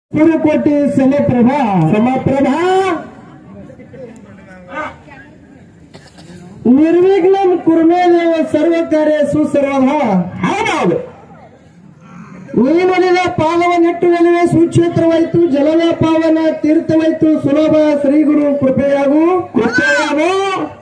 ಪುರಕೋಟಿ ಸಮಪ್ರಭಾ ಸಮಪ್ರಭಾ ನಿರ್ವಿಘ್ನಂ ಕುರ್ಮೇದೇವ ಸರ್ವ ಕಾರ್ಯ ಸುಸರ್ವಧ ಹೌದೌದು ನೀನೊಲಿದ ಪಾದವನ್ನಿಟ್ಟು ನಿಲುವೆ ಸುಕ್ಷೇತ್ರವಾಯಿತು ಜಲದ ಪಾವನ ತೀರ್ಥವಾಯಿತು ಸುಲಭ ಶ್ರೀ ಗುರು ಕೃಪೆಯಾಗು ಕೃಪೆಯಾಗು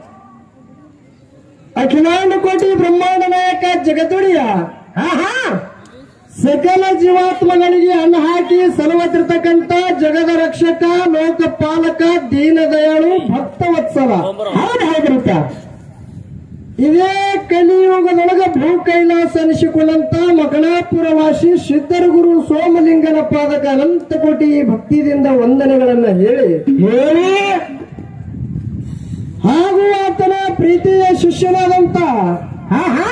ಅಖಿಲಾಂಡ ಕೋಟಿ ಬ್ರಹ್ಮಾಂಡ ನಾಯಕ ಜಗತ್ತೊಡಿಯ ಆಹಾ ಸಕಲ ಜೀವಾತ್ಮಗಳಿಗೆ ಅನ್ನ ಹಾಕಿ ಸಲವತ್ತಿರ್ತಕ್ಕಂತ ಜಗದ ರಕ್ಷಕ ಲೋಕಪಾಲಕ ದೀನ ದಯಾಳು ಭಕ್ತ ವತ್ಸಲ ಹೌದು ಹೌದ್ರಪ್ಪ ಇದೇ ಕಲಿಯುಗದೊಳಗ ಭೂ ಕೈಲಾಸ ಅನಿಸಿಕೊಂಡಂತ ಮಕಣಾಪುರವಾಸಿ ಸಿದ್ಧರ ಗುರು ಸೋಮಲಿಂಗನ ಪಾದಕ ಅನಂತ ಕೋಟಿ ಭಕ್ತಿಯಿಂದ ವಂದನೆಗಳನ್ನ ಹೇಳಿ ಹೇಳಿ ಹಾಗೂ ಆತನ ಪ್ರೀತಿಯ ಶಿಷ್ಯನಾದಂತ ಹಾ ಹಾ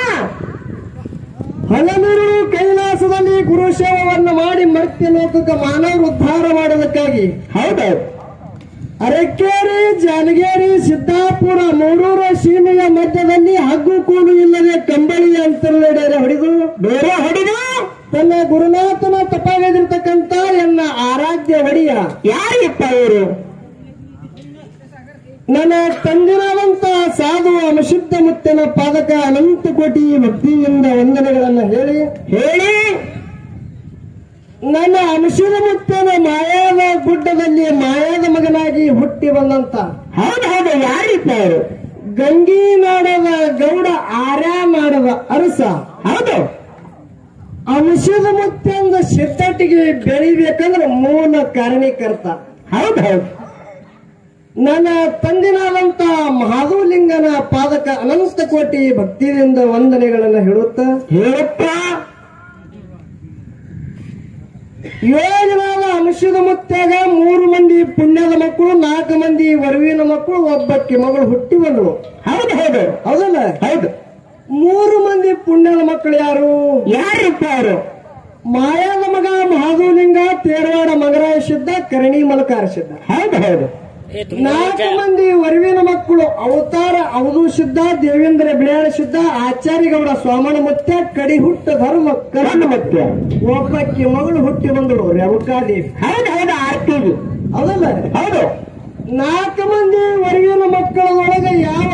ಹಲನೂರು ಕೈಲಾಸದಲ್ಲಿ ಗುರುಶೇವವನ್ನು ಮಾಡಿ ಮರ್ತ್ಯ ಲೋಕಕ್ಕೆ ಮಾನವ ಉದ್ಧಾರ ಮಾಡೋದಕ್ಕಾಗಿ ಹೌದೌದು ಅರಕೇರಿ ಜಾನಗೇರಿ ಸಿದ್ದಾಪುರ ಮೂರೂರ ಸೀಮೆಯ ಮಧ್ಯದಲ್ಲಿ ಹಗ್ಗು ಕೂಡು ಇಲ್ಲದೆ ಕಂಬಳಿಯ ಅಂತರಡೆರೆ ಹೊಡೆದು ಬೇರೆ ಹೊಡೆದು ತನ್ನ ಗುರುನಾಥನ ತಪ್ಪಾಗದಿರ್ತಕ್ಕಂತ ಎನ್ನ ಆರಾಧ್ಯ ಒಡೆಯ ಯಾರಿಪ್ಪ ಇವರು ನನ್ನ ತಂದಿರುವಂತ ಸಾಧು ಅಮಶುದ್ಧ ಮುತ್ತಿನ ಪಾದಕ ಅನಂತ ಕೋಟಿ ಭಕ್ತಿಯಿಂದ ವಂದನೆಗಳನ್ನ ಹೇಳಿ ಹೇಳಿ ನನ್ನ ಅಂಶದ ಮುತ್ತನ ಮಾಯಾದ ಗುಡ್ಡದಲ್ಲಿ ಮಾಯಾದ ಮಗನಾಗಿ ಹುಟ್ಟಿ ಬಂದಂತ ಹೌದು ಹೌದು ಯಾರಿಪ್ಪ ಅವರು ಗಂಗಿ ನಾಡದ ಗೌಡ ಆರ್ಯ ನಾಡದ ಅರಸ ಹೌದು ಅಂಶದ ಮುತ್ತೆಂದ ಸಿದ್ಧಟಿಗೆ ಬೆಳಿಬೇಕಂದ್ರೆ ಮೂಲ ಕಾರಣೀಕರ್ತ ಹೌದು ಹೌದು ನನ್ನ ತಂದಿನಾದಂತ ಮಹಾದೇವಲಿಂಗನ ಪಾದಕ ಅನಂತ ಕೋಟಿ ಭಕ್ತಿಯಿಂದ ವಂದನೆಗಳನ್ನ ಹೇಳುತ್ತಾ ಹೇಳುತ್ತ ಯೋಜನಾದ ಅಂಶದ ಮುತ್ತಾಗ ಮೂರು ಮಂದಿ ಪುಣ್ಯದ ಮಕ್ಕಳು ನಾಲ್ಕು ಮಂದಿ ವರುವಿನ ಮಕ್ಕಳು ಒಬ್ಬಕ್ಕೆ ಮಗಳು ಹುಟ್ಟಿ ಬಂದಳು ಹೌದು ಹೌದು ಹೌದಲ್ಲ ಹೌದು ಮೂರು ಮಂದಿ ಪುಣ್ಯದ ಮಕ್ಕಳು ಯಾರು ಯಾರಿಪ್ಪ ಅವರು ಮಾಯಾದ ಮಗ ಮಹಾದೇವಲಿಂಗ ತೇರವಾಡ ಮಗರಾಯ ಸಿದ್ಧ ಕರಣಿ ಮಲಕಾರ ಸಿದ್ಧ ಹೌದು ಹೌದು ನಾಲ್ಕು ಮಂದಿ ವರುವಿನ ಮಕ್ಕಳು ಅವತಾರ ಅವಧು ಸಿದ್ಧ ದೇವೇಂದ್ರ ಬಿಳಿಯಾಳ ಸಿದ್ಧ ಆಚಾರ್ಯಗೌಡ ಸ್ವಾಮಣ ಮುತ್ಯ ಕಡಿ ಹುಟ್ಟ ಧರ್ಮ ಕರಣ ಮುತ್ಯ ಒಬ್ಬಕ್ಕಿ ಮಗಳು ಹುಟ್ಟಿ ಬಂದಳು ರೇವಕಾದೇವಿ ಹೌದು ಹೌದು ಆರ್ತಿವಿ ಹೌದಲ್ಲ ಹೌದು ನಾಲ್ಕು ಮಂದಿ ವರುವಿನ ಮಕ್ಕಳದೊಳಗೆ ಯಾವ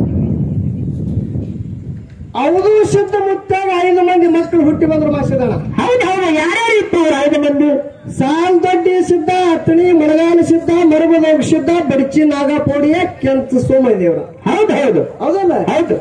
ಅವಧು ಸಿದ್ಧ ಮುತ್ತಾಗ ಐದು ಮಂದಿ ಮಕ್ಕಳು ಹುಟ್ಟಿ ಬಂದ್ರು ಮಾಸಿದಣ ಹೌದು ಹೌದು ಯಾರ್ಯಾರು ಇತ್ತು ಐದು ಮಂದಿ ಸಾಲ್ ದೊಡ್ಡಿ ಸಿದ್ಧ ಅತ್ತಣಿ ಮಳಗಾಲ ಸಿದ್ಧ ಮರಬದೋಗ ಸಿದ್ಧ ಬಡಚಿ ನಾಗಪೋಡಿಯ ಕೆಂಚ ಸೋಮದೇವ್ರ ಹೌದು ಹೌದು ಹೌದಲ್ಲ ಹೌದು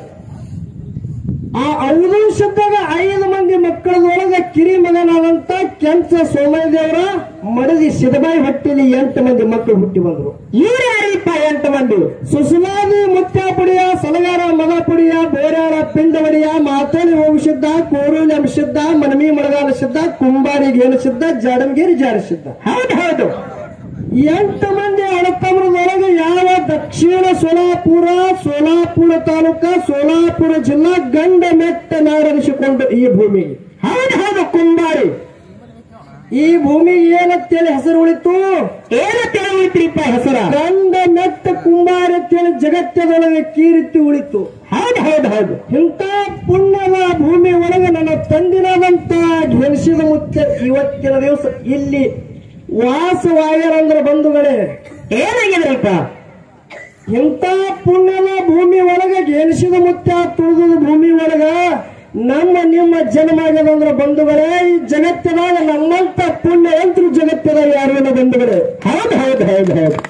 ಆ ಅವಧು ಸಿದ್ಧಾಗ ಐದು ಮಂದಿ ಮಕ್ಕಳದೊಳಗೆ ಕಿರಿ ಮಗನಾದಂತ ಕೆಂಚ ಸೋಮದೇವರ ಮಡದಿ ಸಿದಬಾಯಿ ಹೊಟ್ಟಿಲಿ ಎಂಟು ಮಂದಿ ಮಕ್ಕಳು ಹುಟ್ಟಿ ಬಂದ್ರು ಇವ್ರು ಯಾರಿಪ್ಪ ಎಂಟು ಮಂದಿ ಸುಸಲಾದಿ ಮುತ್ಯಾಪುಡಿಯ ಸಲಗಾರ ಮದಪುಡಿಯ ಬೋರ್ಯಾಳ ಪಿಂಡವಡಿಯ ಮಾತಳಿ ಹೋಗಿಸಿದ್ದ ಕೋರೂಲಿ ಅಂಶಿದ್ದ ಮನಮಿ ಮಳಗಾಲ ಸಿದ್ದ ಕುಂಬಾರಿ ಗೇನು ಸಿದ್ದ ಜಾಡಂಗೇರಿ ಜಾಡ ಸಿದ್ದ ಹೌದು ಹೌದು ಎಂಟು ಮಂದಿ ಅಳತಮ್ರದೊಳಗೆ ಯಾವ ದಕ್ಷಿಣ ಸೋಲಾಪುರ ಸೋಲಾಪುರ ತಾಲೂಕ ಸೋಲಾಪುರ ಜಿಲ್ಲಾ ಗಂಡ ಮೆಟ್ಟ ನಾಡನಿಸಿಕೊಂಡು ಈ ಭೂಮಿಗೆ ಹೌದು ಹೌದು ಕುಂಬಾರಿ ಈ ಭೂಮಿಗೆ ಏನಂತೇಳಿ ಹೆಸರು ಉಳಿತು ಏನಂತೇಳಿ ಉಳಿತ್ರಿಪ್ಪ ಹೆಸರು ಗಂಡ ಮೆಟ್ಟ ಕುಂಬಾರ ಅಂತೇಳಿ ಜಗತ್ತದೊಳಗೆ ಕೀರ್ತಿ ಉಳಿತು ಹೌದು ಹೌದು ಹೌದು ಇಂಥ ಪುಣ್ಯದ ಭೂಮಿ ಒಳಗೆ ನನ್ನ ತಂದಿನದಂತ ಗೆಲ್ಸಿದ ಮುಖ್ಯ ಇವತ್ತಿನ ದಿವಸ ಇಲ್ಲಿ ವಾಸವಾಗ್ಯಾರಂದ್ರ ಬಂಧುಗಳೇ ಏನಾಗಿದ್ರಪ್ಪ ಇಂಥ ಪುಣ್ಯದ ಭೂಮಿ ಒಳಗ ಗೆನಿಸಿದ ಮುತ್ಯ ತುಳಿದ ಭೂಮಿ ಒಳಗ ನಮ್ಮ ನಿಮ್ಮ ಜನ್ಮ ಆಗ್ಯದಂದ್ರ ಬಂಧುಗಳೇ ಈ ಜಗತ್ತದಾಗ ನಮ್ಮಂತ ಪುಣ್ಯವಂತರು ಜಗತ್ತದಾಗ ಯಾರು ಇಲ್ಲ ಬಂಧುಗಳೇ ಹೌದು ಹೌದು ಹೌದು ಹೌದು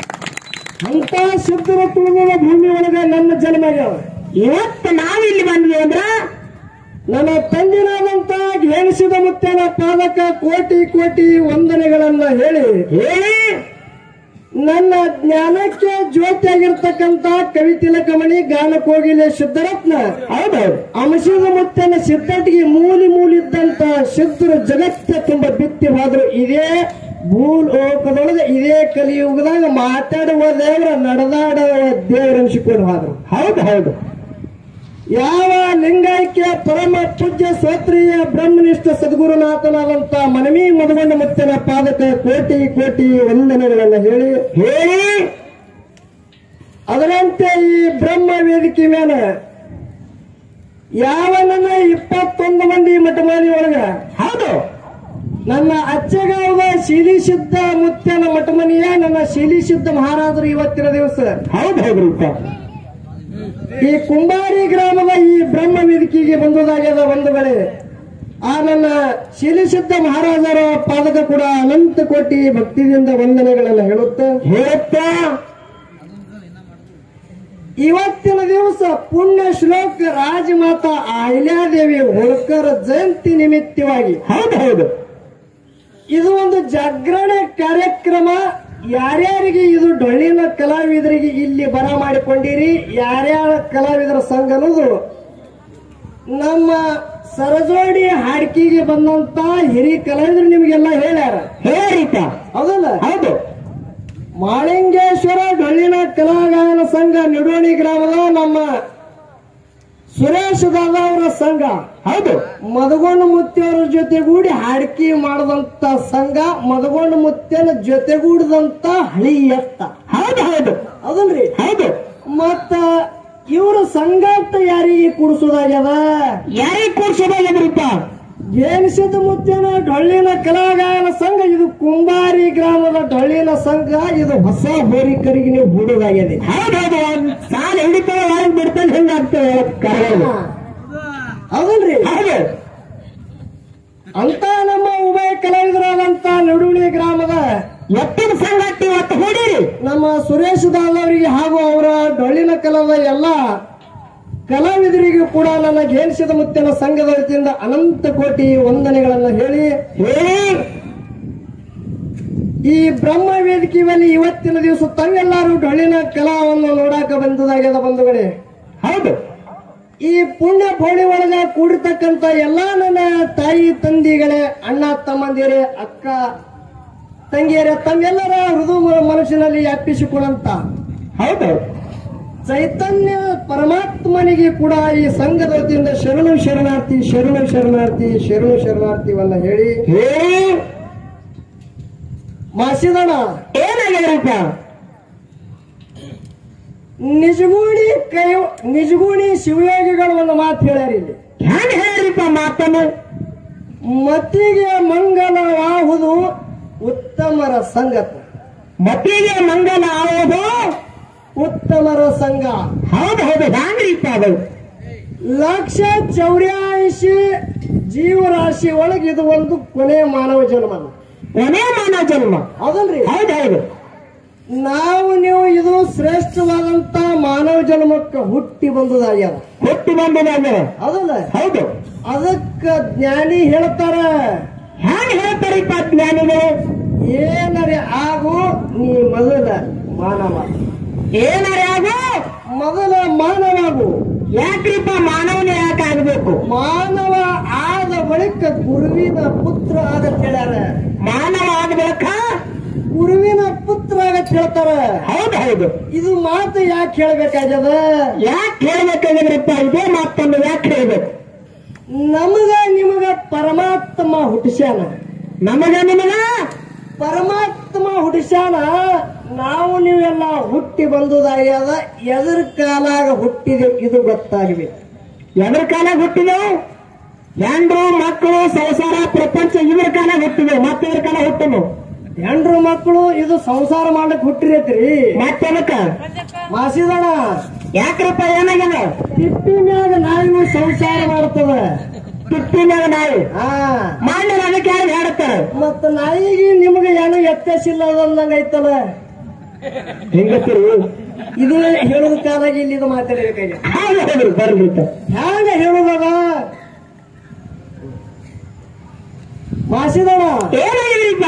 ಅಂತ ಸಿದ್ಧರ ತುಳಿದ ಭೂಮಿ ಒಳಗ ನನ್ನ ಜನ್ಮ ಆಗ್ಯಾವ ಇವತ್ತು ನಾವಿಲ್ಲಿ ಬಂದ್ವಿ ಅಂದ್ರ ನನ್ನ ತಂದಿನಾದಂತ ಗೆನಿಸಿದ ಮುತ್ತನ ಪಾದಕ ಕೋಟಿ ಕೋಟಿ ವಂದನೆಗಳನ್ನ ಹೇಳಿ ಹೇಳಿ ನನ್ನ ಜ್ಞಾನಕ್ಕೆ ಜ್ಯೋತಿಯಾಗಿರ್ತಕ್ಕಂತ ಕವಿತಿಲಕಮಣಿ ಗಾನ ಕೋಗಿಲೆ ಸಿದ್ಧರತ್ನ ಹೌದೌದು ಅಂಶದ ಮುತ್ತನ ಸಿದ್ಧಟಿಗೆ ಮೂಲಿ ಮೂಲಿದ್ದಂತ ಸಿದ್ಧರು ಜಗತ್ತ ತುಂಬ ಬಿತ್ತಿ ಹೋದ್ರು ಇದೇ ಭೂಲೋಕದೊಳಗೆ ಇದೇ ಕಲಿಯುಗದಾಗ ಮಾತಾಡುವ ದೇವರ ನಡೆದಾಡುವ ದೇವರ ಅನಿಸಿಕೊಂಡು ಹೋದ್ರು ಹೌದು ಹೌದು ಯಾವ ಲಿಂಗಾಯ್ಕೆ ಪರಮ ಪೂಜ್ಯ ಶ್ರೋತ್ರಿಯ ಬ್ರಹ್ಮನಿಷ್ಠ ಸದ್ಗುರುನಾಥನಾದಂತ ಮನವಿ ಮಧುಗೊಂಡ ಮುತ್ತಿನ ಪಾದಕ ಕೋಟಿ ಕೋಟಿ ವಂದನೆಗಳನ್ನ ಹೇಳಿ ಹೇಳಿ ಅದರಂತೆ ಈ ಬ್ರಹ್ಮ ವೇದಿಕೆ ಮೇಲೆ ಯಾವ ನನ್ನ ಇಪ್ಪತ್ತೊಂದು ಮಂದಿ ಮಠಮಾನಿ ಒಳಗ ಹೌದು ನನ್ನ ಅಚ್ಚಗಾವದ ಶೀಲಿಸಿದ್ದ ಮುತ್ಯನ ಮಠಮನಿಯ ನನ್ನ ಶೀಲಿಸಿದ್ದ ಮಹಾರಾಜರು ಇವತ್ತಿನ ದಿವಸ ಹೌದು ಹೌದ್ರಿಪ್ಪ ಈ ಕುಂಬಾರಿ ಗ್ರಾಮದ ಈ ಬ್ರಹ್ಮ ವೇದಿಕೆಗೆ ಬಂದುದಾಗ್ಯದ ಒಂದು ವೇಳೆ ಆ ನನ್ನ ಶೀಲಿಸಿದ್ದ ಮಹಾರಾಜರ ಪಾದಕ ಕೂಡ ಅನಂತ ಕೋಟಿ ಭಕ್ತಿಯಿಂದ ವಂದನೆಗಳನ್ನು ಹೇಳುತ್ತಾ ಹೇಳುತ್ತಾ ಇವತ್ತಿನ ದಿವಸ ಪುಣ್ಯ ಶ್ಲೋಕ ರಾಜಮಾತಾ ಅಹಿಲ್ಯಾದೇವಿ ಹೋಳ್ಕರ್ ಜಯಂತಿ ನಿಮಿತ್ತವಾಗಿ ಹೌದು ಹೌದು ಇದು ಒಂದು ಜಾಗರಣೆ ಕಾರ್ಯಕ್ರಮ ಯಾರ್ಯಾರಿಗೆ ಇದು ಡೊಳ್ಳಿನ ಕಲಾವಿದರಿಗೆ ಇಲ್ಲಿ ಬರ ಮಾಡಿಕೊಂಡಿರಿ ಯಾರ್ಯಾರ ಕಲಾವಿದರ ಸಂಘ ಅನ್ನೋದು ನಮ್ಮ ಸರಜೋಡಿ ಹಾಡ್ಕಿಗೆ ಬಂದಂತ ಹಿರಿಯ ಕಲಾವಿದರು ನಿಮಗೆಲ್ಲ ಹೇಳ್ಯಾರ ಹೇಳ್ರಿಪ್ಪ ಹೌದಲ್ಲ ಹೌದು ಮಾಳಿಂಗೇಶ್ವರ ಡೊಳ್ಳಿನ ಕಲಾಗಾಯನ ಸಂಘ ನಿಡೋಣಿ ಗ್ರಾಮದ ನಮ್ಮ ಸುರೇಶ್ ದಾದ ಅವರ ಸಂಘ ಹೌದು ಮದಗೊಂಡು ಮುತ್ತಿಯವರ ಜೊತೆಗೂಡಿ ಹಾಡ್ಕಿ ಮಾಡದಂತ ಸಂಘ ಮದಗೊಂಡು ಮುತ್ತಿನ ಜೊತೆಗೂಡಿದಂತ ಹಳಿ ಎತ್ತ ಹೌದು ಹೌದು ಅದಲ್ರಿ ಹೌದು ಮತ್ತ ಇವ್ರ ಸಂಘಾಟ ಯಾರಿಗೆ ಕೂಡಿಸೋದಾಗ್ಯದ ಯಾರಿಗೆ ಕೂರ್ಸೋದಾಗಿದ್ರಿಪ್ಪ ಜೇನಿಸಿದ ಮುತ್ತಿನ ಡೊಳ್ಳಿನ ಕಲಾಗಾಯನ ಸಂಘ ಇದು ಕುಂಬಾರಿ ಗ್ರಾಮದ ಡೊಳ್ಳಿನ ಸಂಘ ಇದು ಹೊಸ ಹೋರಿಕರಿಗೆ ನೀವು ಹೂಡೋದಾಗಿದೆ ಹೌದು ಹೌದು ಒಂದ್ ಸಾಲ ಹಿಡಿತಾವ ಒಳಗೆ ಬಿಡ್ತಾನೆ ಹೆಂಗಾಗ್ತವೆ ಕರಗಳು ಹೌದಲ್ರಿ ಹೌದು ಅಂತ ನಮ್ಮ ಉಭಯ ಕಲಾವಿದರಾದಂತ ನಡುವಳಿ ಗ್ರಾಮದ ಎತ್ತಿನ ಸಂಗತಿ ಇವತ್ತು ಹೂಡಿರಿ ನಮ್ಮ ಸುರೇಶ್ ದಾದ್ ಅವರಿಗೆ ಹಾಗೂ ಅವರ ಡೊಳ್ಳಿನ ಕಲಾದ ಎಲ್ಲ ಕಲಾವಿದರಿಗೂ ಕೂಡ ನನ್ನ ಜೇನಿಸಿದ ಮುತ್ತಿನ ಸಂಘದ ವತಿಯಿಂದ ಅನಂತ ಕೋಟಿ ವಂದನೆಗಳನ್ನು ಹೇಳಿ ಹೇಳಿ ಈ ಬ್ರಹ್ಮ ವೇದಿಕೆ ಮೇಲೆ ಇವತ್ತಿನ ದಿವಸ ತಾವೆಲ್ಲರೂ ಡೊಳ್ಳಿನ ಕಲಾವನ್ನು ನೋಡಾಕ ಬಂದದಾಗ್ಯದ ಬಂಧುಗಳೇ ಹೌದು ಈ ಪುಣ್ಯ ಭೋಣಿ ಒಳಗ ಕೂಡಿರ್ತಕ್ಕಂತ ಎಲ್ಲಾ ನನ್ನ ತಾಯಿ ತಂದಿಗಳೇ ಅಣ್ಣ ತಮ್ಮಂದಿರೇ ಅಕ್ಕ ತಂಗಿಯರೇ ತಮ್ಮೆಲ್ಲರ ಹೃದಯ ಮನಸ್ಸಿನಲ್ಲಿ ಅಪ್ಪಿಸಿಕೊಳ್ಳಂತ ಹೌದು ಚೈತನ್ಯ ಪರಮಾತ್ಮನಿಗೆ ಕೂಡ ಈ ಸಂಘದ ವತಿಯಿಂದ ಶರಣು ಶರಣಾರ್ಥಿ ಶರಣು ಶರಣಾರ್ಥಿ ಶರಣು ಶರಣಾರ್ಥಿವನ್ನ ಹೇಳಿ ಹೇಳಿ ಮಾಸಿದಣ ಏನಾಗ್ಯದ್ರಿಪ್ಪ ನಿಜಗೂಣಿ ಕೈ ನಿಜಗೂಣಿ ಶಿವಯೋಗಿಗಳು ಒಂದು ಮಾತು ಹೇಳ್ಯಾರ ಇಲ್ಲಿ ಹೆಂಗ್ ಹೇಳ್ರಿಪ್ಪ ಮಾತನ್ನು ಮತ್ತಿಗೆ ಮಂಗಲವಾಹುದು ಉತ್ತಮರ ಸಂಗತ ಮತ್ತಿಗೆ ಮಂಗಲ ಆಗೋದು ಉತ್ತಮರ ಸಂಘ ಹೌದು ಹೌದು ಹೆಂಗ್ರಿಪ್ಪ ಅದು ಲಕ್ಷ ಚೌರ್ಯಾಯಿಸಿ ಜೀವರಾಶಿ ಒಳಗೆ ಇದು ಒಂದು ಕೊನೆ ಮಾನವ ಜನ್ಮ ಕೊನೆ ಮಾನವ ಜನ್ಮ ಹೌದಲ್ರಿ ಹೌದು ಹೌದು ನಾವು ನೀವು ಇದು ಶ್ರೇಷ್ಠವಾದಂತ ಮಾನವ ಜನ್ಮಕ್ಕೆ ಹುಟ್ಟಿ ಬಂದದಾಗ್ಯದ ಹುಟ್ಟಿ ಬಂದಿದಾಗ ಹೌದಲ್ಲ ಹೌದು ಅದಕ್ಕ ಜ್ಞಾನಿ ಹೇಳ್ತಾರ ಹೆಂಗ್ ಹೇಳ್ತಾರಿಪ್ಪ ಜ್ಞಾನಿಗಳು ಏನರೆ ಆಗು ನೀ ಮೊದಲ ಮಾನವ ಏನಾರೇ ಆಗು ಮೊದಲ ಮಾನವಾಗು ಯಾಕ್ರಿಪ್ಪ ಮಾನವನ ಯಾಕೆ ಆಗ್ಬೇಕು ಮಾನವ ಆದ ಬಳಿಕ ಗುರುವಿನ ಪುತ್ರ ಆಗತ್ ಹೇಳ್ಯಾರ ಮಾನವ ಆಗ್ಬೇಕ ಗುರುವಿನ ಪುತ್ರ ಆಗತ್ ಹೇಳ್ತಾರ ಹೌದು ಹೌದು ಇದು ಮಾತು ಯಾಕೆ ಹೇಳ್ಬೇಕಾಗ್ಯದ ಯಾಕೆ ಹೇಳ್ಬೇಕಾಗಿದ್ರಿಪ್ಪ ಇದೇ ಮಾತನ್ನು ಯಾಕೆ ಹೇಳ್ಬೇಕು ನಮಗ ನಿಮಗ ಪರಮಾತ್ಮ ಹುಟ್ಟಿಸ್ಯಾನ ನಮಗ ನಿಮಗ ಪರಮಾತ್ಮ ಹುಟ್ಟಿಸ್ಯಾನ ನಾವು ನೀವೆಲ್ಲ ಹುಟ್ಟಿ ಬಂದುದಾಗ್ಯದ ಎದ್ರ ಕಾಲಾಗ ಹುಟ್ಟಿದೆ ಇದು ಗೊತ್ತಾಗಬೇಕು ಎದ್ರ ಕಾಲ ಹುಟ್ಟಿದೆವು ಹೆಂಡ್ರು ಮಕ್ಕಳು ಸಂಸಾರ ಪ್ರಪಂಚ ಇದ್ರ ಕಾಲ ಹುಟ್ಟಿದೆ ಮತ್ತೆ ಇದ್ರ ಕಾಲ ಹುಟ್ಟನು ಹೆಂಡ್ರು ಮಕ್ಕಳು ಇದು ಸಂಸಾರ ಮಾಡಕ್ ಹುಟ್ಟಿರೈತ್ರಿ ಮತ್ತೆದಕ್ಕ ಮಾಸಿದಣ ಯಾಕ್ರಪ್ಪ ಏನಾಗ್ಯದ ತಿಪ್ಪಿ ಮ್ಯಾಗ ನಾಯಿಗೂ ಸಂಸಾರ ಮಾಡ್ತದ ತುಟ್ಟಿನಾಗ ನಾವು ಹಾ ಮಾಡಿ ಅದಕ್ಕೆ ಯಾರು ಹಾಡುತ್ತಾರೆ ಮತ್ತ ನಾಯಿಗೆ ನಿಮ್ಗೆ ಏನೋ ವ್ಯತ್ಯಾಸ ಅಂದಂಗ ಐತಲ್ಲ ಹೆಂಗತ್ತೀರಿ ಇದು ಹೇಳೋದ ಕಾಲಾಗ ಇಲ್ಲಿ ಇದು ಮಾತಾಡಬೇಕಾಗಿ ಹೌದು ಹೌದು ಬರ್ಲಿ ಹ್ಯಾಂಗ ಹೇಳುದದ ಮಾಸಿದಣ ಏನಾಗಿದ್ರಿಪ್ಪ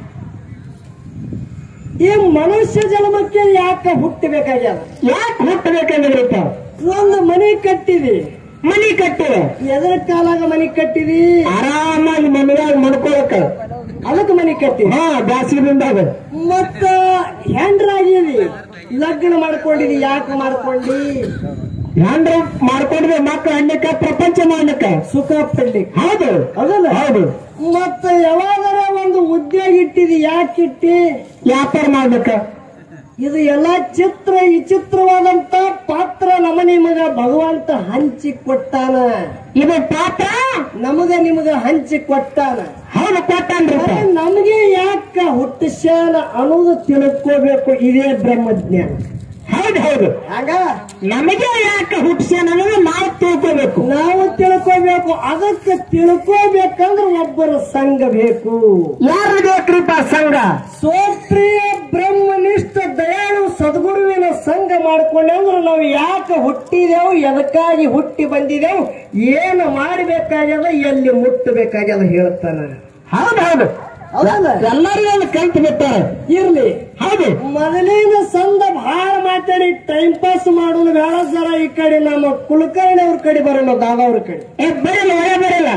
ಈ ಮನುಷ್ಯ ಜನ್ಮಕ್ಕೆ ಯಾಕ ಹುಟ್ಟಬೇಕಾಗ್ಯದ ಯಾಕೆ ಹುಟ್ಟಬೇಕಂದ್ರಿಪ್ಪ ಒಂದು ಮನಿ ಕಟ್ಟಿದಿ ಮನಿ ಕಟ್ಟಿದೆ ಎದ್ರ ಕಾಲಾಗ ಮನಿ ಕಟ್ಟಿದಿ ಆರಾಮಾಗಿ ಮನೆಯಾಗ ಮಡ್ಕೊಳಕ ಅದಕ್ಕೆ ಮನಿ ಕಟ್ಟಿದಿ ಹಾ ಬ್ಯಾಸಿಗಿಂದಾಗ ಮತ್ತ ಹೆಂಡ್ರಾಗಿದಿ ಲಗ್ನ ಮಾಡ್ಕೊಂಡಿದಿ ಯಾಕೆ ಮಾಡ್ಕೊಂಡಿ ಹೆಂಡ್ರ ಮಾಡ್ಕೊಂಡಿದೆ ಮಕ್ಕಳು ಹಣ್ಣಕ್ಕ ಪ್ರಪಂಚ ಮಾಡ್ಲಿಕ್ಕ ಸುಖ ಪಡ್ಲಿಕ್ಕೆ ಹೌದು ಅದಲ್ಲ ಹೌದು ಮತ್ತ ಯಾವಾಗರ ಒಂದು ಉದ್ಯೋಗ ಇಟ್ಟಿದಿ ಯಾಕೆ ಇಟ್ಟಿ ವ್ಯಾಪಾರ ಮಾಡ್ಲಿಕ್ಕ ಇದು ಎಲ್ಲ ಚಿತ್ರ ವಿಚಿತ್ರವಾದಂತ ಪಾತ್ರ ನಮ್ಮ ನಿಮಗ ಭಗವಂತ ಹಂಚಿ ಕೊಟ್ಟಾನ ಇದು ಪಾತ್ರ ನಮಗ ನಿಮಗ ಹಂಚಿ ಕೊಟ್ಟಾನ ಹೌದು ಕೊಟ್ಟನ್ರಿ ಆದ್ರೆ ನಮಗೆ ಯಾಕ ಹುಟ್ಟಿಸ್ಯಾನ ಅನ್ನೋದು ತಿಳ್ಕೋಬೇಕು ಇದೇ ಬ್ರಹ್ಮಜ್ಞಾನ ಹೌದು ಹೌದು ಆಗ ನಮಗೆ ಯಾಕೆ ಹುಟ್ಟಿಸ್ಯಾನ ಅನ್ನೋದು ನಾವು ತಿಳ್ಕೋಬೇಕು ನಾವು ತಿಳ್ಕೋಬೇಕು ಅದಕ್ಕೆ ತಿಳ್ಕೋಬೇಕಂದ್ರೆ ಒಬ್ಬರ ಸಂಘ ಬೇಕು ಯಾರು ಬೇಕ್ರಿಪ್ಪ ಸಂಘ ಸ್ವಪ್ರಿಯ ಬ್ರಹ್ಮನಿಷ್ಠ ದಯಾಳು ಸದ್ಗುರುವಿನ ಸಂಘ ಮಾಡ್ಕೊಂಡೆಂದ್ರೆ ನಾವು ಯಾಕೆ ಹುಟ್ಟಿದೆವು ಎದಕ್ಕಾಗಿ ಹುಟ್ಟಿ ಬಂದಿದೆವು ಏನು ಮಾಡಬೇಕಾಗ್ಯದ ಎಲ್ಲಿ ಮುಟ್ಟಬೇಕಾಗ್ಯದ ಹೇಳ್ತಾನ ಹೌದು ಹೌದು ಹೌದಲ್ಲ ಎಲ್ಲರಿಗೂ ಒಂದು ಕಲ್ತು ಬಿಟ್ಟಾರೆ ಇರ್ಲಿ ಹೌದು ಮೊದಲಿನ ಸಂದ ಬಹಳ ಮಾತಾಡಿ ಟೈಮ್ ಪಾಸ್ ಮಾಡೋದು ಬೇಡ ಸರ ಈ ಕಡೆ ನಮ್ಮ ಕುಲಕರ್ಣಿ ಅವ್ರ ಕಡೆ ಬರೋಣ ದಾದವ್ರ ಕಡೆ ಏ ಬರಲ್ಲ ಒಳ ಬರಲ್ಲ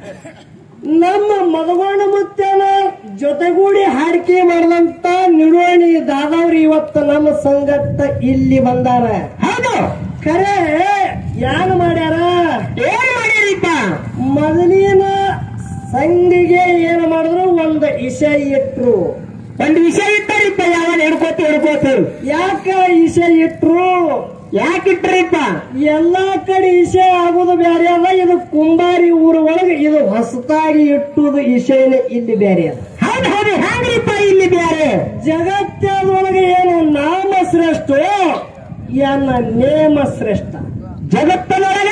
ನಮ್ಮ ಮದಗೋಣ ಮುತ್ತನ ಜೊತೆಗೂಡಿ ಹಾಡಿಕೆ ಮಾಡಿದಂತ ನಿಡುವಣಿ ದಾದವ್ರು ಇವತ್ತು ನಮ್ಮ ಸಂಗತ್ತ ಇಲ್ಲಿ ಬಂದಾರ ಹೌದು ಖರೆ ಯಾರು ಮಾಡ್ಯಾರ ಏನ್ ಮಾಡಿರಿಪ್ಪ ಮೊದಲಿನ ಸಂಘಿಗೆ ಏನು ಮಾಡಿದ್ರು ಒಂದು ಇಸೆ ಇಟ್ರು ಒಂದು ವಿಷಯ ಇಟ್ಟಾರಿಪ್ಪ ಯಾವ ಹಿಡ್ಕೋತ ಹಿಡ್ಕೋತ ಯಾಕ ಇಸೆ ಇಟ್ರು ಯಾಕಿಟ್ರಿಪ್ಪ ಎಲ್ಲಾ ಕಡೆ ಇಸೆ ಆಗುದು ಬೇರೆ ಅದ ಇದು ಕುಂಬಾರಿ ಊರ ಒಳಗೆ ಇದು ಹೊಸತಾಗಿ ಇಟ್ಟುದು ಇಸೆನೆ ಇಲ್ಲಿ ಬೇರೆ ಅದ ಹೌದು ಹೌದು ಹ್ಯಾಂಗ್ರಿಪ್ಪ ಇಲ್ಲಿ ಬ್ಯಾರೆ ಜಗತ್ತದೊಳಗೆ ಏನು ನಾಮ ಶ್ರೇಷ್ಠ ಏನ ನೇಮ ಶ್ರೇಷ್ಠ ಜಗತ್ತನೊಳಗ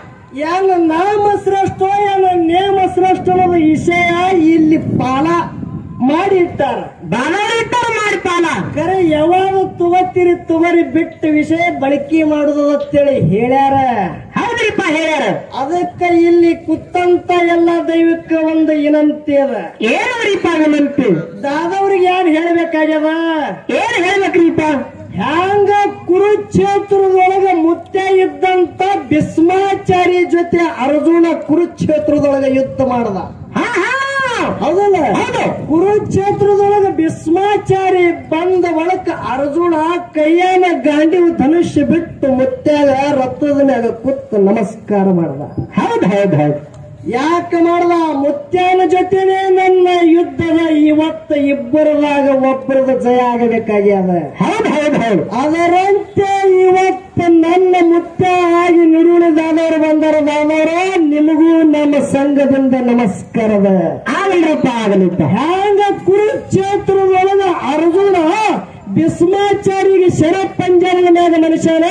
ಏನ ನಾಮ ಶ್ರೇಷ್ಠ ಏನ ನೇಮ ಶ್ರೇಷ್ಠ ಅನ್ನೋದು ವಿಷಯ ಇಲ್ಲಿ ಪಾಲ ಮಾಡಿ ಇಟ್ಟಾರ ಬಾನವರು ಇಟ್ಟಾರ ಮಾಡಿ ಪಾಲ ಕರೆ ಯಾವಾಗ ತುಗತ್ತಿರಿ ತುಗರಿ ಬಿಟ್ಟು ವಿಷಯ ಬಳಕೆ ಮಾಡುದು ಅಂತೇಳಿ ಹೇಳ್ಯಾರ ಹೌದ್ರಿಪ್ಪ ಹೇಳ್ಯಾರ ಅದಕ್ಕೆ ಇಲ್ಲಿ ಕುತ್ತಂತ ಎಲ್ಲ ದೈವಕ್ಕೆ ಒಂದು ವಿನಂತಿ ಅದ ಏನವ್ರಿಪ್ಪ ವಿನಂತಿ ದಾದವ್ರಿಗೆ ಯಾರು ಹೇಳ್ಬೇಕಾಗ್ಯದ ಏನ್ ಹೇಳ್ಬೇಕ್ರಿಪ್ಪ ಹ್ಯಾಂಗ ಕುರುಕ್ಷೇತ್ರದೊಳಗ ಮುತ್ತೆ ಇದ್ದಂತ ಭೀಷ್ಮಾಚಾರ್ಯ ಜೊತೆ ಅರ್ಜುನ ಕುರುಕ್ಷೇತ್ರದೊಳಗ ಯುದ್ಧ ಮಾಡದ ಹಾ ಹಾ ಹೌದಲ್ಲ ಹೌದು. ಕುರುಕ್ಷೇತ್ರದೊಳಗ ಭೀಷ್ಮಾಚಾರಿ ಬಂದ ಬಳಕ ಅರ್ಜುನ ಕೈಯಾನ ಗಾಂಡಿವ ಧನುಷ್ಯ ಬಿಟ್ಟು ಮುತ್ಯಾಗ ರಥದ ಮ್ಯಾಗ ಕುತ್ತು ನಮಸ್ಕಾರ ಮಾಡದ ಹೌದು ಹೌದು ಹೌದು ಯಾಕ ಮಾಡ್ದ ಮುತ್ಯಾನ ಜೊತೆನೆ ನನ್ನ ಯುದ್ಧದ ಇವತ್ತ ಇಬ್ಬರದಾಗ ಒಬ್ಬರದ ಜಯ ಆಗಬೇಕಾಗ್ಯದ ಹೌದು ಹೌದು ಹೌದು ಅದರಂತೆ ಇವತ್ತು ನನ್ನ ಮುತ್ತ ಆಗಿ ನುಡಿದಾದವರು ಬಂದರ ದಾದವರು ನಿಮಗೂ ನಮ್ಮ ಸಂಘದಿಂದ ನಮಸ್ಕಾರದ ಆಗಲ್ರಿಪ್ಪ ಆಗಲಿಪ್ಪ ಹ್ಯಾಂಗ ಕುರುಕ್ಷೇತ್ರದೊಳಗ ಅರ್ಜುನ ಭೀಷ್ಮಾಚಾರಿಗೆ ಶರ ಪಂಜರದ ಮ್ಯಾಗ ಮನುಷ್ಯನ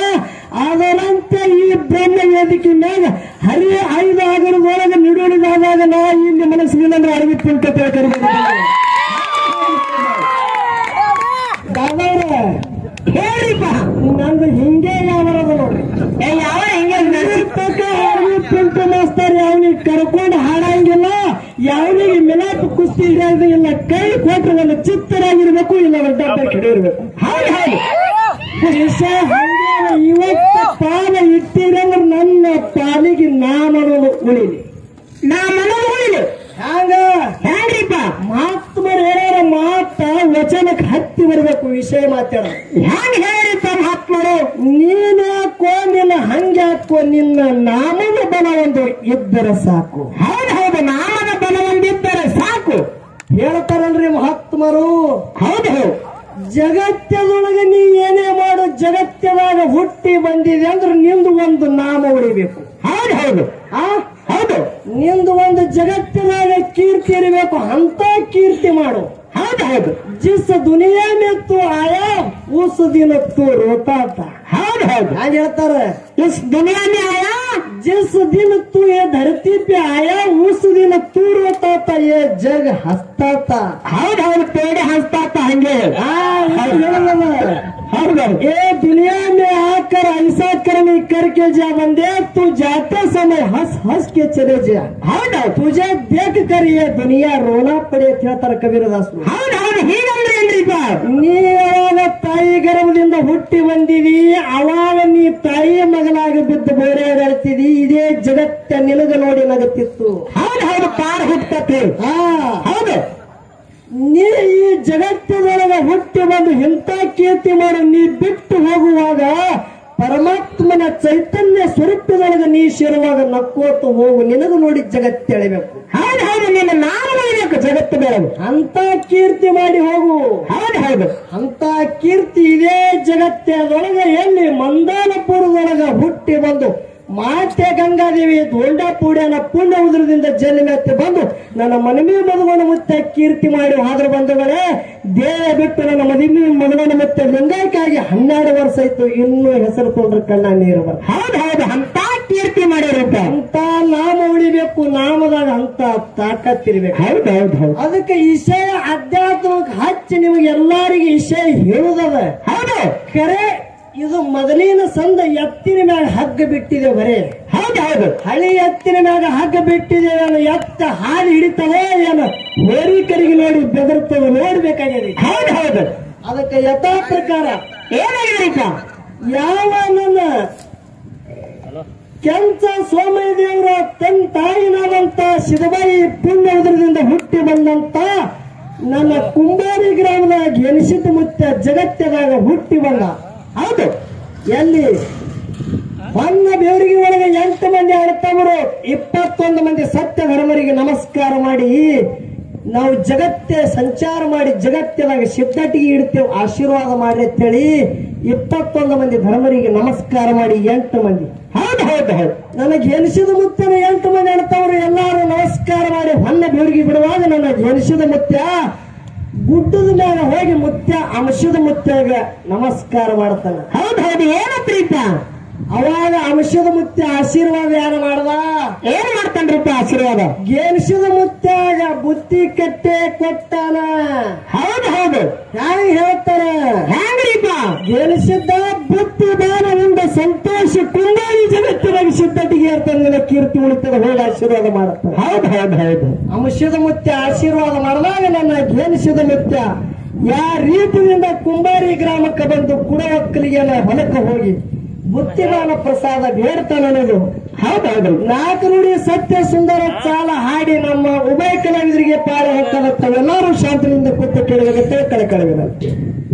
ಅದರಂತೆ ಈ ಬ್ರಹ್ಮ ವೇದಿಕೆ ಮ್ಯಾಗ ಹರಿ ಐದು ಆಗರದೊಳಗ ನಿಡುಳಿದಾದಾಗ ನಾ ಇಲ್ಲಿ ಮನಸ್ಸಿನಿಂದ ಅಂದ್ರೆ ಅರವಿ ತಿಳ್ಕ ದಾದವ್ರ ಹೇಳ್ರಿಪ್ಪ ನಂದು ಹಿಂಗೆ ಯಾವರದ ನೋಡ್ರಿ ಏ ಯಾವ ಹೆಂಗೆ ನರ್ತಕ ಅರವಿ ಪಿಂಟ ಮಾಸ್ತರ್ ಯಾವನಿಗೆ ಕರ್ಕೊಂಡು ಹಾಡಂಗಿಲ್ಲ ಯಾವನಿಗೆ ಮಿಲಾಪ್ ಕುಸ್ತಿ ಹಿಡಿಯೋದಿಲ್ಲ ಕೈ ಕೊಟ್ರೆ ಒಂದು ಚಿತ್ತರಾಗಿರ್ಬೇಕು ಇಲ್ಲ ಒಂದು ಡಬ್ಬ ಹಿಡಿಯಿರ್ಬೇಕು ಹೌದು ಹೌದು ವಿಷಯ ಹಂಗೆ ಇವತ್ತು ಪಾಲ ಇಟ್ಟಿರಂದ್ರೆ ನನ್ನ ಪಾಲಿಗೆ ನಾ ಮಾಡೋದು ಉಳಿಲಿ ನಾ ಮನದ ಉಳಿದು ಹ್ಯಾಂಗ ಹ್ಯಾಂಗ್ರಿಪ್ಪ ಮಹಾತ್ಮರು ಹೇಳ್ಯಾರ ಮಾತ ವಚನಕ್ಕೆ ಹತ್ತಿ ಬರಬೇಕು ವಿಷಯ ಮಾತಾಡ ಹ್ಯಾಂಗ ಹೇಳಿಪ್ಪ ಮಹಾತ್ಮರು ನೀನ್ ಯಾಕೋ ನಿನ್ನ ಹಂಗ್ಯಾಕೋ ನಿನ್ನ ನಾಮದ ಬಲ ಒಂದು ಇದ್ದರೆ ಸಾಕು ಹೌದು ಹೌದು ನಾಮದ ಬಲ ಒಂದಿದ್ದರೆ ಸಾಕು ಹೇಳ್ತಾರಲ್ರಿ ಮಹಾತ್ಮರು ಹೌದು ಹೌದು ಜಗತ್ತದೊಳಗೆ ನೀ ಏನೇ ಮಾಡು ಜಗತ್ತದಾಗ ಹುಟ್ಟಿ ಬಂದಿದೆ ಅಂದ್ರೆ ನಿಂದು ಒಂದು ನಾಮ ಉಳಿಬೇಕು ಹೌದು ಹೌದು ಆ ಹೌದು ನಿಂದು ಒಂದು ಜಗತ್ತಿನಾಗ ಕೀರ್ತಿ ಇರಬೇಕು ಅಂತ ಕೀರ್ತಿ ಮಾಡು ಹೌದು ಹೌದು ಜಿಸ್ ದುನಿಯಾ में तू आया उस दिन तू रोता था ಹೌದು ಹೌದು ಹಾಗೆ ಹೇಳ್ತಾರೆ इस दुनिया में आया जिस दिन तू ये धरती पे आया उस दिन तू रोता था ये जग हंसता था ಹೌದು ಹೌದು ಪೇಡೆ ಹಂಚ್ತಾ ಇತ್ತ ಹಂಗೆ ಆ, ಇದು ಹೇಳಲ್ಲ. ಹೌದು ಹೌದು ये दुनिया में आकर ऐसा करने करके जा बंदे तू जाते समय हंस हंस के चले जा ಹೌದು ಹೌದು तुझे देख कर ये दुनिया रोना पड़े ಅಂತ ಹೇಳ್ತಾರೆ ಕಬೀರದಾಸರು ಹೌದು ಹೌದು ಹೀಗಂದ್ರೆ ಏನ್ರಿಪ್ಪ ನೀ ಯಾವಾಗ ತಾಯಿ ಗರ್ಭದಿಂದ ಹುಟ್ಟಿ ಬಂದಿದಿ ಅವಾಗ ನೀ ತಾಯಿ ಮಗನಾಗಿ ಬಿದ್ದು ಬೋರೆ ಹೇಳ್ತಿದಿ ಇದೇ ಜಗತ್ತ ನಿನಗ ನೋಡಿ ನಗುತ್ತಿತ್ತು ಹೌದು ಹೌದು ಪಾರ್ ಹುಟ್ಟತಿ ಆ ಹೌದು ನೀ ಈ ಜಗತ್ತದೊಳಗ ಹುಟ್ಟಿ ಬಂದು ಇಂಥ ಕೀರ್ತಿ ಮಾಡಿ ನೀ ಬಿಟ್ಟು ಹೋಗುವಾಗ ಪರಮಾತ್ಮನ ಚೈತನ್ಯ ಸ್ವರೂಪದೊಳಗ ನೀ ಸೇರುವಾಗ ನಕ್ಕೋತು ಹೋಗು ನಿನಗ ನೋಡಿ ಜಗತ್ತೆಳಿಬೇಕು ಹೌದು ಹೌದು ನಿನ್ನ ನಾಮ ಉಳಿಬೇಕು ಬೆಳಕು ಜಗತ್ತು ಬೆಳಕು ಅಂತ ಕೀರ್ತಿ ಮಾಡಿ ಹೋಗು ಹೌದು ಹೌದು ಅಂತ ಕೀರ್ತಿ ಇದೇ ಜಗತ್ತದೊಳಗ ಎಲ್ಲಿ ಮಂದಾನಪುರದೊಳಗ ಹುಟ್ಟಿ ಬಂದು ಮಾತೆ ಗಂಗಾದೇವಿ ದೊಂಡಪೂಡ್ಯನ ಪುಣ್ಯ ಉದ್ರದಿಂದ ಜನ್ಮೆತ್ತಿ ಬಂದು ನನ್ನ ಮನವಿ ಮದುವನ ಮುತ್ತ ಕೀರ್ತಿ ಮಾಡಿ ಹೋದ್ರ ಬಂಧುಗಳೇ ದೇಹ ಬಿಟ್ಟು ನನ್ನ ಮದುವೆ ಮದುವನ ಮುತ್ತ ಲಿಂಗಾಯಕ್ಕಾಗಿ ಹನ್ನೆರಡು ವರ್ಷ ಆಯ್ತು ಇನ್ನೂ ಹೆಸರು ತೊಂದ್ರೆ ಕಣ್ಣ ನೀರು ಬರ ಹೌದು ಹೌದು ಅಂತ ಕೀರ್ತಿ ಮಾಡಿರುತ್ತೆ ಅಂತ ನಾಮ ಉಳಿಬೇಕು ನಾಮದಾಗ ಅಂತ ತಾಕತ್ತಿರ್ಬೇಕು ಹೌದು ಹೌದು ಹೌದು ಅದಕ್ಕೆ ವಿಷಯ ಅಧ್ಯಾತ್ಮಕ್ಕೆ ಹಚ್ಚಿ ನಿಮಗೆ ಎಲ್ಲರಿಗೆ ವಿಷಯ ಹೇಳುದದ ಹೌದು ಖರೆ ಇದು ಮೊದಲಿನ ಸಂದ ಎತ್ತಿನ ಮ್ಯಾಗ ಹಗ್ಗ ಬಿಟ್ಟಿದೆ ಬರೇ ಹೌದು ಹೌದು ಹಳಿ ಎತ್ತಿನ ಮ್ಯಾಗ ಹಗ್ಗ ಬಿಟ್ಟಿದೆ ಏನು ಎತ್ತ ಹಾಲು ಹಿಡಿತವೋ ಏನು ಹೋರಿಕರಿಗೆ ನೋಡಿ ಬೆದರ್ತವ ನೋಡ್ಬೇಕಾಗಿದೆ ಹೌದು ಹೌದು ಅದಕ್ಕೆ ಯಥಾ ಪ್ರಕಾರ ಏನಾಗಿದ್ರಿಪ್ಪ ಯಾವ ನನ್ನ ಕೆಂಚ ಸೋಮಯ್ಯ ದೇವರ ತನ್ನ ತಾಯಿನಾದಂತ ಶಿವಬಾಯಿ ಪುಣ್ಯ ಉದರದಿಂದ ಹುಟ್ಟಿ ಬಂದಂತ ನನ್ನ ಕುಂಬಾರಿ ಗ್ರಾಮದಾಗ ಎನಿಸಿದ ಮುತ್ತ ಜಗತ್ತದಾಗ ಹುಟ್ಟಿ ಬಂದ ಹೌದು ಎಲ್ಲಿ ಹೊನ್ನ ಬೇವರಿಗೆ ಒಳಗೆ ಎಂಟು ಮಂದಿ ಅರ್ಥವರು ಇಪ್ಪತ್ತೊಂದು ಮಂದಿ ಸತ್ಯ ಧರ್ಮರಿಗೆ ನಮಸ್ಕಾರ ಮಾಡಿ ನಾವು ಜಗತ್ತೆ ಸಂಚಾರ ಮಾಡಿ ಜಗತ್ತಿನಾಗ ಸಿದ್ಧಟಿಗೆ ಇಡ್ತೇವೆ ಆಶೀರ್ವಾದ ಮಾಡಿ ಅಂತೇಳಿ ಇಪ್ಪತ್ತೊಂದು ಮಂದಿ ಧರ್ಮರಿಗೆ ನಮಸ್ಕಾರ ಮಾಡಿ ಎಂಟು ಮಂದಿ ಹೌದು ಹೌದು ಹೌದು ನನಗೆ ಎನಿಸಿದ ಮುತ್ತನ ಎಂಟು ಮಂದಿ ಅರ್ಥವರು ಎಲ್ಲಾರು ನಮಸ್ಕಾರ ಮಾಡಿ ಹೊನ್ನ ಬೇವರಿಗೆ ಬಿಡುವಾಗ ನನಗೆ ಎನಿಸಿದ ಮುತ್ಯ ಗುಡ್ಡದ ಮ್ಯಾಗ ಹೋಗಿ ಮುತ್ಯ ಅಂಶದ ಮುತ್ಯಾಗ ನಮಸ್ಕಾರ ಮಾಡ್ತಾನೆ ಹೌದು ಹೌದು ಏನತ್ರಿಪ್ಪ ಅವಾಗ ಅಂಶದ ಮುತ್ಯ ಆಶೀರ್ವಾದ ಯಾರು ಮಾಡ್ದ ಏನ್ ಮಾಡ್ತಾನ್ರಿಪ್ಪ ಆಶೀರ್ವಾದ ಗೆಲ್ಸಿದ ಮುತ್ಯಾಗ ಬುತ್ತಿ ಕಟ್ಟೆ ಕೊಟ್ಟಾನ ಹೌದು ಹೌದು ಹ್ಯಾಂಗ ಹೇಳ್ತಾರ ಹೆಂಗ್ರಿಪ್ಪ ಗೆಲಿಸಿದ್ದ ಬುತ್ತಿ ಬಾಣದಿಂದ ಸಂತೋಷ ಕುಂದಾರಿ ಜಗತ್ತಿನಾಗ ಸಿದ್ಧಟಿಗೆ ಇರ್ತಾನೆ ಕೀರ್ತಿ ಉಳಿತದ ಹೋಗಿ ಆಶೀರ್ವಾದ ಮಾಡುತ್ತಾನೆ ಹೌದು ಹೌದು ಹೌದು ಅಂಶದ ಮುತ್ಯ ಆಶೀರ್ವಾದ ಮಾಡಿದಾಗ ನನ್ನ ಗೆಲಿಸಿದ ಮುತ್ಯ ಯಾ ರೀತಿಯಿಂದ ಕುಂಬಾರಿ ಗ್ರಾಮಕ್ಕೆ ಬಂದು ಕುಡ ಒಕ್ಕಲಿಗೆ ಹೊಲಕ್ಕೆ ಹೋಗಿ ಬುತ್ತಿಗಾನ ಪ್ರಸಾದ ಬೇಡ್ತಾನೆ ಅನ್ನೋದು ಹೌದು ಹೌದು ನಾಲ್ಕು ನುಡಿ ಸತ್ಯ ಸುಂದರ ಚಾಲ ಹಾಡಿ ನಮ್ಮ ಉಭಯ ಕಲಾವಿದರಿಗೆ ಪಾಳೆ ಹಾಕಲತ್ತವೆಲ್ಲರೂ ಶಾಂತಿನಿಂದ ಕೂತು ಕೇಳಬೇಕಂತ ಕಳೆ ಕಳವಿನಂತೆ